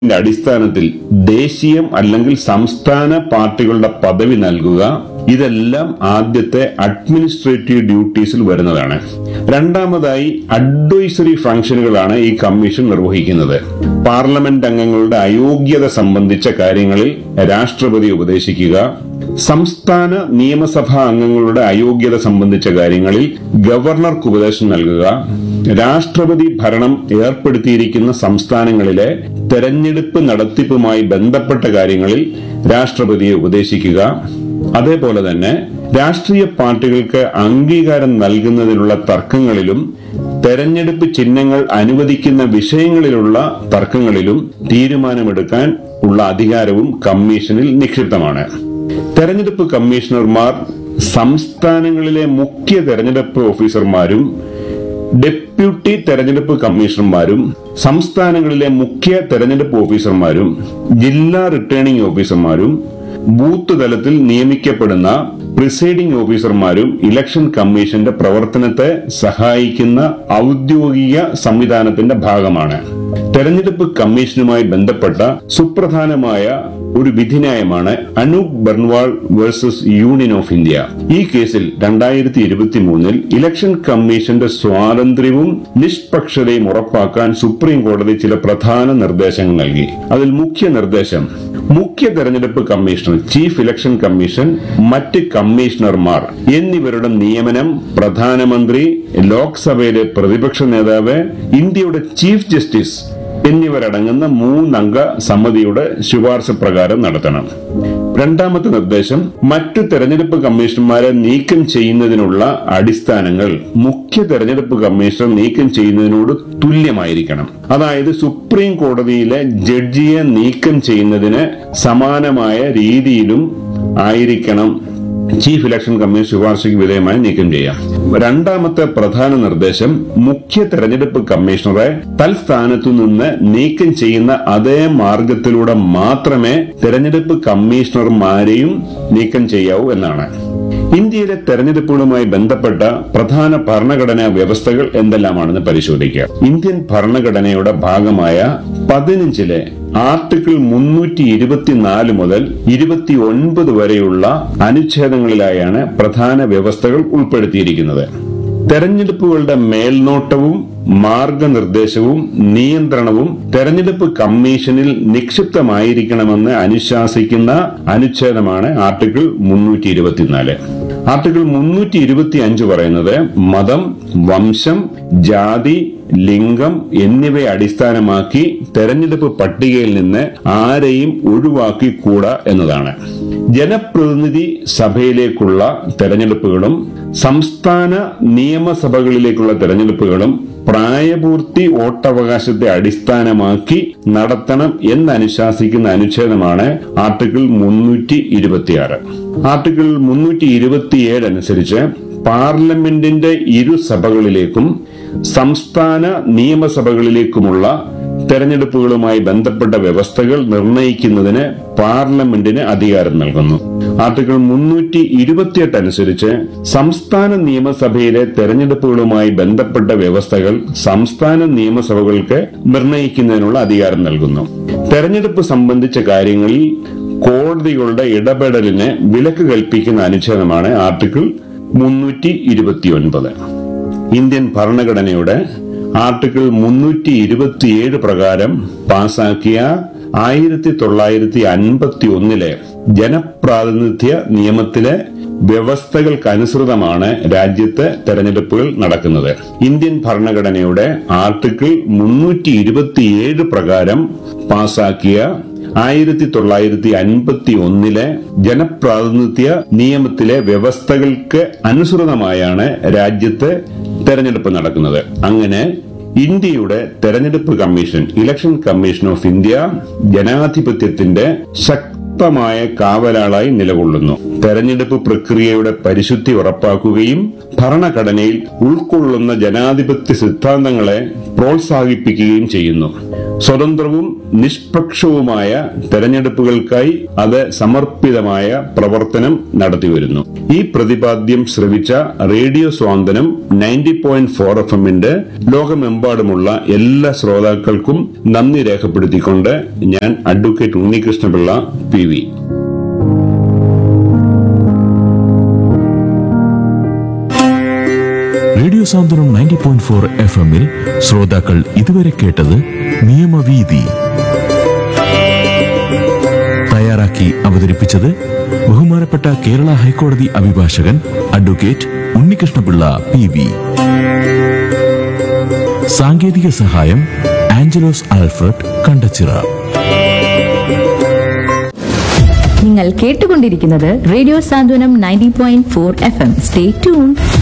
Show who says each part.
Speaker 1: ന്റെ അടിസ്ഥാനത്തിൽ ദേശീയം അല്ലെങ്കിൽ സംസ്ഥാന പാർട്ടികളുടെ പദവി നൽകുക ഇതെല്ലാം ആദ്യത്തെ അഡ്മിനിസ്ട്രേറ്റീവ് ഡ്യൂട്ടീസിൽ വരുന്നതാണ് രണ്ടാമതായി അഡ്വൈസറി ഫംഗ്ഷനുകളാണ് ഈ കമ്മീഷൻ നിർവഹിക്കുന്നത് പാർലമെന്റ് അംഗങ്ങളുടെ അയോഗ്യത സംബന്ധിച്ച കാര്യങ്ങളിൽ രാഷ്ട്രപതി ഉപദേശിക്കുക സംസ്ഥാന നിയമസഭാ അംഗങ്ങളുടെ അയോഗ്യത സംബന്ധിച്ച കാര്യങ്ങളിൽ ഗവർണർക്ക് ഉപദേശം നൽകുക രാഷ്ട്രപതി ഭരണം ഏർപ്പെടുത്തിയിരിക്കുന്ന സംസ്ഥാനങ്ങളിലെ തെരഞ്ഞെടുപ്പ് നടത്തിപ്പുമായി ബന്ധപ്പെട്ട കാര്യങ്ങളിൽ രാഷ്ട്രപതിയെ ഉപദേശിക്കുക അതേപോലെ തന്നെ രാഷ്ട്രീയ പാർട്ടികൾക്ക് അംഗീകാരം നൽകുന്നതിനുള്ള തർക്കങ്ങളിലും തെരഞ്ഞെടുപ്പ് ചിഹ്നങ്ങൾ അനുവദിക്കുന്ന വിഷയങ്ങളിലുള്ള തർക്കങ്ങളിലും തീരുമാനമെടുക്കാൻ ഉള്ള അധികാരവും കമ്മീഷനിൽ നിക്ഷിപ്തമാണ് തെരഞ്ഞെടുപ്പ് കമ്മീഷണർമാർ സംസ്ഥാനങ്ങളിലെ മുഖ്യ തെരഞ്ഞെടുപ്പ് ഓഫീസർമാരും ഡെപ്യൂട്ടി തെരഞ്ഞെടുപ്പ് കമ്മീഷണർമാരും സംസ്ഥാനങ്ങളിലെ മുഖ്യ തെരഞ്ഞെടുപ്പ് ഓഫീസർമാരും ജില്ലാ റിട്ടേണിംഗ് ഓഫീസർമാരും ബൂത്ത് തലത്തിൽ നിയമിക്കപ്പെടുന്ന പ്രിസൈഡിംഗ് ഓഫീസർമാരും ഇലക്ഷൻ കമ്മീഷന്റെ പ്രവർത്തനത്തെ സഹായിക്കുന്ന ഔദ്യോഗിക സംവിധാനത്തിന്റെ ഭാഗമാണ് തെരഞ്ഞെടുപ്പ് കമ്മീഷനുമായി ബന്ധപ്പെട്ട സുപ്രധാനമായ ഒരു വിധിന്യായമാണ് Anoop Barnwal versus union of India ഈ കേസിൽ രണ്ടായിരത്തി ഇരുപത്തി മൂന്നിൽ ഇലക്ഷൻ കമ്മീഷന്റെ സ്വാതന്ത്ര്യവും നിഷ്പക്ഷതയും ഉറപ്പാക്കാൻ സുപ്രീം കോടതി ചില പ്രധാന നിർദ്ദേശങ്ങൾ നൽകി അതിൽ മുഖ്യ നിർദ്ദേശം മുഖ്യ തെരഞ്ഞെടുപ്പ് കമ്മീഷണർ ചീഫ് ഇലക്ഷൻ കമ്മീഷൻ മറ്റ് കമ്മീഷണർമാർ എന്നിവരുടെ നിയമനം പ്രധാനമന്ത്രി ലോക്സഭയിലെ പ്രതിപക്ഷ നേതാവ് ഇന്ത്യയുടെ ചീഫ് ജസ്റ്റിസ് എന്നിവരടങ്ങുന്ന മൂന്നംഗ സമിതിയുടെ ശുപാർശ പ്രകാരം നടത്തണം രണ്ടാമത്തെ നിർദ്ദേശം മറ്റു തെരഞ്ഞെടുപ്പ് കമ്മീഷണർമാരെ നീക്കം ചെയ്യുന്നതിനുള്ള അടിസ്ഥാനങ്ങൾ മുഖ്യ തെരഞ്ഞെടുപ്പ് കമ്മീഷണർ നീക്കം ചെയ്യുന്നതിനോട് തുല്യമായിരിക്കണം അതായത് സുപ്രീം കോടതിയിലെ ജഡ്ജിയെ നീക്കം ചെയ്യുന്നതിന് സമാനമായ രീതിയിലും ആയിരിക്കണം ചീഫ് ഇലക്ഷൻ കമ്മീഷൻ ശുപാർശയ്ക്ക് വിധേയമായി നീക്കം ചെയ്യാം രണ്ടാമത്തെ പ്രധാന നിർദ്ദേശം മുഖ്യ തെരഞ്ഞെടുപ്പ് കമ്മീഷണറെ തൽസ്ഥാനത്തു നിന്ന് നീക്കം ചെയ്യുന്ന അതേ മാർഗത്തിലൂടെ മാത്രമേ തെരഞ്ഞെടുപ്പ് കമ്മീഷണർമാരെയും നീക്കം ചെയ്യാവൂ എന്നാണ് ഇന്ത്യയിലെ തെരഞ്ഞെടുപ്പുകളുമായി ബന്ധപ്പെട്ട പ്രധാന ഭരണഘടനാ വ്യവസ്ഥകൾ എന്തെല്ലാമാണെന്ന് പരിശോധിക്കുക ഇന്ത്യൻ ഭരണഘടനയുടെ ഭാഗമായ പതിനഞ്ചിലെ ആർട്ടിക്കിൾ മുന്നൂറ്റി ഇരുപത്തിനാല് മുതൽ ഇരുപത്തി ഒൻപത് വരെയുള്ള അനുച്ഛേദങ്ങളിലായാണ് പ്രധാന വ്യവസ്ഥകൾ ഉൾപ്പെടുത്തിയിരിക്കുന്നത് തെരഞ്ഞെടുപ്പുകളുടെ മേൽനോട്ടവും മാർഗനിർദ്ദേശവും നിയന്ത്രണവും തെരഞ്ഞെടുപ്പ് കമ്മീഷനിൽ നിക്ഷിപ്തമായിരിക്കണമെന്ന് അനുശാസിക്കുന്ന അനുച്ഛേദമാണ് ആർട്ടിക്കിൾ മുന്നൂറ്റി ഇരുപത്തിനാല് ആർട്ടിക്കിൾ മുന്നൂറ്റി ഇരുപത്തി അഞ്ച് പറയുന്നത് മതം വംശം ജാതി ലിംഗം എന്നിവയെ അടിസ്ഥാനമാക്കി തെരഞ്ഞെടുപ്പ് പട്ടികയിൽ നിന്ന് ആരെയും ഒഴിവാക്കിക്കൂടാ എന്നതാണ് ജനപ്രതിനിധി സഭയിലേക്കുള്ള തെരഞ്ഞെടുപ്പുകളും സംസ്ഥാന നിയമസഭകളിലേക്കുള്ള തെരഞ്ഞെടുപ്പുകളും പ്രായപൂർത്തി വോട്ടവകാശത്തെ അടിസ്ഥാനമാക്കി നടത്തണം എന്നനുശാസിക്കുന്ന അനുച്ഛേദമാണ് ആർട്ടിക്കിൾ മുന്നൂറ്റി ഇരുപത്തിയാറ് ആർട്ടിക്കിൾ മുന്നൂറ്റി ഇരുപത്തിയേഴ് അനുസരിച്ച് പാർലമെന്റിന്റെ ഇരു സഭകളിലേക്കും സംസ്ഥാന നിയമസഭകളിലേക്കുമുള്ള തെരഞ്ഞെടുപ്പുകളുമായി ബന്ധപ്പെട്ട വ്യവസ്ഥകൾ നിർണയിക്കുന്നതിന് പാർലമെന്റിന് അധികാരം നൽകുന്നു ആർട്ടിക്കിൾ മുന്നൂറ്റി ഇരുപത്തിയെട്ട് അനുസരിച്ച് സംസ്ഥാന നിയമസഭയിലെ തെരഞ്ഞെടുപ്പുകളുമായി ബന്ധപ്പെട്ട വ്യവസ്ഥകൾ സംസ്ഥാന നിയമസഭകൾക്ക് നിർണയിക്കുന്നതിനുള്ള അധികാരം നൽകുന്നു തെരഞ്ഞെടുപ്പ് സംബന്ധിച്ച കാര്യങ്ങളിൽ കോടതികളുടെ ഇടപെടലിന് വിലക്ക് കൽപ്പിക്കുന്ന അനുച്ഛേദമാണ് ആർട്ടിക്കിൾ മുന്നൂറ്റി ഇരുപത്തിയൊൻപത് ഇന്ത്യൻ ഭരണഘടനയുടെ ആർട്ടിക്കിൾ മുന്നൂറ്റി ഇരുപത്തിയേഴ് പ്രകാരം പാസാക്കിയ ആയിരത്തി തൊള്ളായിരത്തി അൻപത്തി ഒന്നിലെ ജനപ്രാതിനിധ്യ നിയമത്തിലെ വ്യവസ്ഥകൾക്കനുസൃതമാണ് രാജ്യത്ത് തെരഞ്ഞെടുപ്പുകൾ നടക്കുന്നത് ഇന്ത്യൻ ഭരണഘടനയുടെ ആർട്ടിക്കിൾ മുന്നൂറ്റി ഇരുപത്തിയേഴ് പ്രകാരം പാസാക്കിയ ആയിരത്തി തൊള്ളായിരത്തി അൻപത്തി ഒന്നിലെ ജനപ്രാതിനിധ്യ നിയമത്തിലെ വ്യവസ്ഥകൾക്ക് അനുസൃതമായാണ് രാജ്യത്ത് തെരഞ്ഞെടുപ്പ് നടക്കുന്നത് അങ്ങനെ ഇന്ത്യയുടെ തെരഞ്ഞെടുപ്പ് commission election commission of India ജനാധിപത്യത്തിന്റെ ശക്തമായ ശക്തമായ കാവലാളായി നിലകൊള്ളുന്നു തെരഞ്ഞെടുപ്പ് പ്രക്രിയയുടെ പരിശുദ്ധി ഉറപ്പാക്കുകയും ഭരണഘടനയിൽ ഉൾക്കൊള്ളുന്ന ജനാധിപത്യ സിദ്ധാന്തങ്ങളെ പ്രോത്സാഹിപ്പിക്കുകയും ചെയ്യുന്നു സ്വതന്ത്രവും നിഷ്പക്ഷവുമായ തെരഞ്ഞെടുപ്പുകൾക്കായി അത് സമർപ്പിതമായ പ്രവർത്തനം നടത്തിവരുന്നു ഈ പ്രതിപാദ്യം ശ്രവിച്ച radio Santhwanam ninety point four F എമ്മിന്റെ ലോകമെമ്പാടുമുള്ള എല്ലാ ശ്രോതാക്കൾക്കും നന്ദി രേഖപ്പെടുത്തിക്കൊണ്ട് ഞാൻ advocate Unnikrishnapillai P V
Speaker 2: radio Santhwanam ninety point four F എമ്മിൽ ശ്രോതാക്കൾ ഇതുവരെ കേട്ടത് നിയമവീതി തയ്യാറാക്കി അവതരിപ്പിച്ചത് ബഹുമാനപ്പെട്ട കേരള ഹൈക്കോടതി അഭിഭാഷകൻ അഡ്വക്കേറ്റ് ഉണ്ണികൃഷ്ണപിള്ള പി വി സാങ്കേതിക സഹായം ആഞ്ചലോസ് ആൽഫ്രഡ് കണ്ടച്ചിറ
Speaker 3: നിങ്ങൾ കേട്ടുകൊണ്ടിരിക്കുന്നത് radio Santhwanam ninety point four F M stay tune